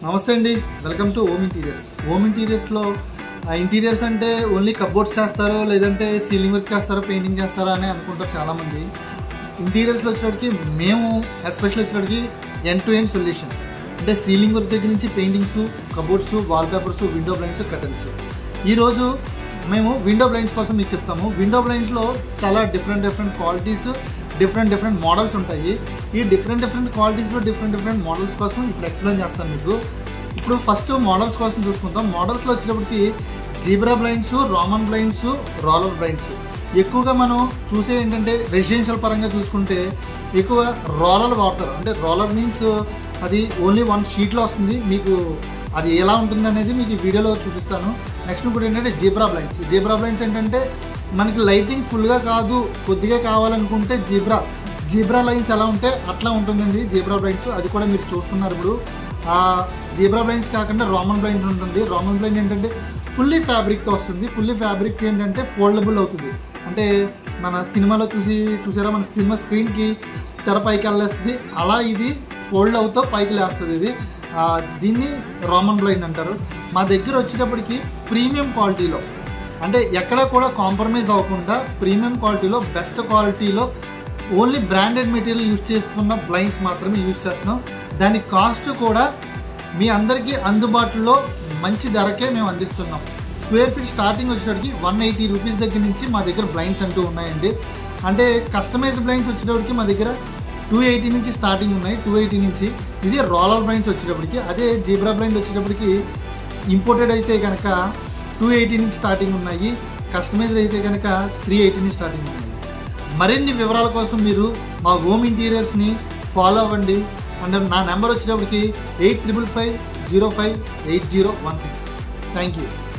నమస్తే అండి welcome to home interiors home ఇంటీరియర్స్లో ఇంటీరియర్స్ అంటే ఓన్లీ కబోర్డ్స్ చేస్తారో లేదంటే సీలింగ్ వర్క్ చేస్తారో పెయింటింగ్ చేస్తారో అని అనుకుంటారు చాలామంది ఇంటీరియర్స్లో వచ్చేటికి మేము ఎస్పెషల్ వచ్చేటికి ఎండ్ టు ఎండ్ సొల్యూషన్ అంటే సీలింగ్ వర్క్ దగ్గర నుంచి paintings cupboards wall papers window blinds curtains ఈరోజు మేము విండో బ్లైండ్స్ కోసం మీకు చెప్తాము విండో బ్లైండ్స్లో చాలా different different qualities different different models ఉంటాయి ఈ డిఫరెంట్ డిఫరెంట్ క్వాలిటీస్లో డిఫరెంట్ డిఫరెంట్ మోడల్స్ కోసం ఇప్పుడు ఎక్స్ప్లెయిన్ చేస్తాను మీకు ఇప్పుడు ఫస్ట్ మోడల్స్ కోసం చూసుకుంటాం మోడల్స్లో వచ్చేటప్పటికి zebra blinds roman blinds roller blinds ఎక్కువగా మనం చూసే ఏంటంటే రెసిడెన్షియల్ పరంగా చూసుకుంటే ఎక్కువ రోలర్ వాడతారు అంటే రోలర్ మీన్స్ అది ఓన్లీ వన్ షీట్లో వస్తుంది మీకు అది ఎలా ఉంటుంది అనేది మీకు ఈ వీడియోలో చూపిస్తాను నెక్స్ట్ ఇంకోటి ఏంటంటే జీబ్రా బ్లైండ్స్ జీబ్రా బ్లైండ్స్ ఏంటంటే మనకి లైటింగ్ ఫుల్గా కాదు కొద్దిగా కావాలనుకుంటే జీబ్రా జీబ్రా లైన్స్ ఎలా ఉంటే అట్లా ఉంటుందండి జీబ్రా బ్లైండ్స్ అది కూడా మీరు చూస్తున్నారు ఇప్పుడు ఆ జీబ్రా బ్లైండ్స్ కాకుండా రోమన్ బ్లైండ్ ఉంటుంది రోమన్ బ్లైండ్ ఏంటంటే ఫుల్లీ ఫ్యాబ్రిక్తో వస్తుంది ఫుల్లీ ఫ్యాబ్రిక్ ఏంటంటే ఫోల్డబుల్ అవుతుంది అంటే మన సినిమాలో చూసి చూసారా మన సినిమా స్క్రీన్కి తెర పైకి వెళ్ళేస్తుంది అలా ఇది ఫోల్డ్ అవుతూ పైకి లేస్తుంది ఇది ఆ, దీన్ని రోమన్ బ్లైండ్ అంటారు మా దగ్గర వచ్చేటప్పటికి ప్రీమియం క్వాలిటీలో అంటే ఎక్కడ కూడా కాంప్రమైజ్ అవ్వకుండా ప్రీమియం క్వాలిటీలో బెస్ట్ క్వాలిటీలో ఓన్లీ బ్రాండెడ్ మెటీరియల్ యూస్ చేసుకున్న బ్లైండ్స్ మాత్రమే యూస్ చేస్తున్నాం దాని కాస్ట్ కూడా మీ అందరికీ అందుబాటులో మంచి ధరకే మేము అందిస్తున్నాం స్క్వేర్ ఫీట్ స్టార్టింగ్ వచ్చేటప్పటికి వన్ ఎయిటీ రూపీస్ దగ్గర నుంచి మా దగ్గర బ్లైండ్స్ అంటూ ఉన్నాయండి అంటే కస్టమైజ్ బ్లైండ్స్ వచ్చేటప్పటికి మా దగ్గర టూ ఎయిటీ నుంచి స్టార్టింగ్ ఉన్నాయి టూ ఎయిటీ నుంచి ఇది రోలర్ బ్లైండ్స్ వచ్చేటప్పటికి అదే జీబ్రా బ్లైండ్ వచ్చేటప్పటికి ఇంపోర్టెడ్ అయితే కనుక టూ ఎయిటీ నుంచి స్టార్టింగ్ ఉన్నాయి కస్టమైజ్డ్ అయితే కనుక త్రీ ఎయిటీ నుంచి స్టార్టింగ్ ఉన్నాయి మరిన్ని వివరాల కోసం మీరు మా హోమ్ ఇంటీరియర్స్ని ఫాలో అవ్వండి అండ్ నా నెంబర్ వచ్చేటప్పటికి eight triple five zero five eight zero one six thank you